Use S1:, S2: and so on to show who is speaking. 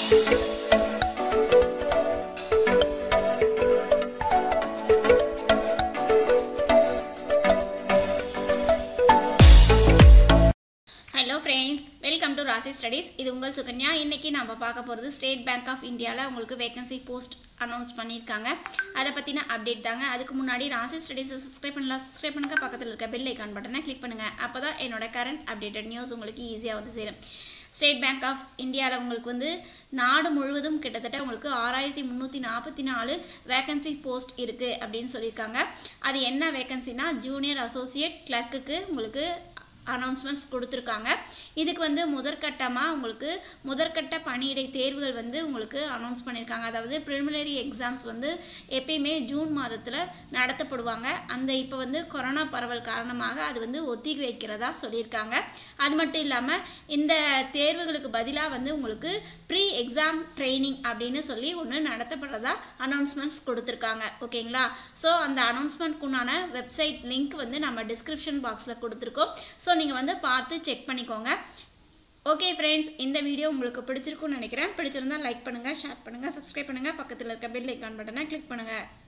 S1: hello friends welcome to Rasi studies இது உங்கள் சுகன்யா இன்னைக்கு நம்ம பார்க்க போகிறது ஸ்டேட் பேங்க் ஆஃப் இந்தியாவில் உங்களுக்கு வேகன்சி போஸ்ட் அனௌன்ஸ் பண்ணியிருக்காங்க அதை பற்றின அப்டேட் தாங்க அதுக்கு முன்னாடி ராசி ஸ்டடீஸை சப்ஸ்கிரைப் பண்ணலாம் சப்ஸ்கிரைப் பண்ணுங்க பக்கத்தில் இருக்க பெல் ஐக்கான் பட்டனை கிளிக் பண்ணுங்கள் அப்போ தான் என்னோட கரண்ட் அப்டேட்டட் நியூஸ் உங்களுக்கு ஈஸியாக வந்து சேரும் ஸ்டேட் பேங்க் ஆஃப் இந்தியாவில் உங்களுக்கு வந்து நாடு முழுவதும் கிட்டத்தட்ட உங்களுக்கு ஆறாயிரத்தி முந்நூற்றி நாற்பத்தி நாலு வேகன்சி போஸ்ட் இருக்குது அப்படின்னு சொல்லியிருக்காங்க அது என்ன வேகன்சினா ஜூனியர் அசோசியேட் கிளர்க்குக்கு உங்களுக்கு அனௌன்ஸ்மெண்ட்ஸ் கொடுத்துருக்காங்க இதுக்கு வந்து முதற்கட்டமாக உங்களுக்கு முதற்கட்ட பணியிடை தேர்வுகள் வந்து உங்களுக்கு அனௌன்ஸ் பண்ணியிருக்காங்க அதாவது ப்ரிலிமினரி எக்ஸாம்ஸ் வந்து எப்பயுமே ஜூன் மாதத்தில் நடத்தப்படுவாங்க அந்த இப்போ வந்து கொரோனா பரவல் காரணமாக அது வந்து ஒத்திகை வைக்கிறதா சொல்லியிருக்காங்க அது மட்டும் இல்லாமல் இந்த தேர்வுகளுக்கு பதிலாக வந்து உங்களுக்கு ப்ரீ எக்ஸாம் ட்ரைனிங் அப்படின்னு சொல்லி ஒன்று நடத்தப்படுறதா அனௌன்ஸ்மெண்ட்ஸ் கொடுத்துருக்காங்க ஓகேங்களா ஸோ அந்த அனௌன்ஸ்மெண்ட்க்குண்டான வெப்சைட் லிங்க் வந்து நம்ம டிஸ்கிரிப்ஷன் பாக்ஸில் கொடுத்துருக்கோம் ஸோ நீங்கள் வந்து பார்த்து செக் பண்ணிக்கோங்க ஓகே ஃப்ரெண்ட்ஸ் இந்த வீடியோ உங்களுக்கு பிடிச்சிருக்கும்னு நினைக்கிறேன் பிடிச்சிருந்தா லைக் பண்ணுங்கள் ஷேர் பண்ணுங்கள் சப்ஸ்கிரைப் பண்ணுங்கள் பக்கத்தில் இருக்க பெல் ஐக்கான் பட்டனை கிளிக் பண்ணுங்கள்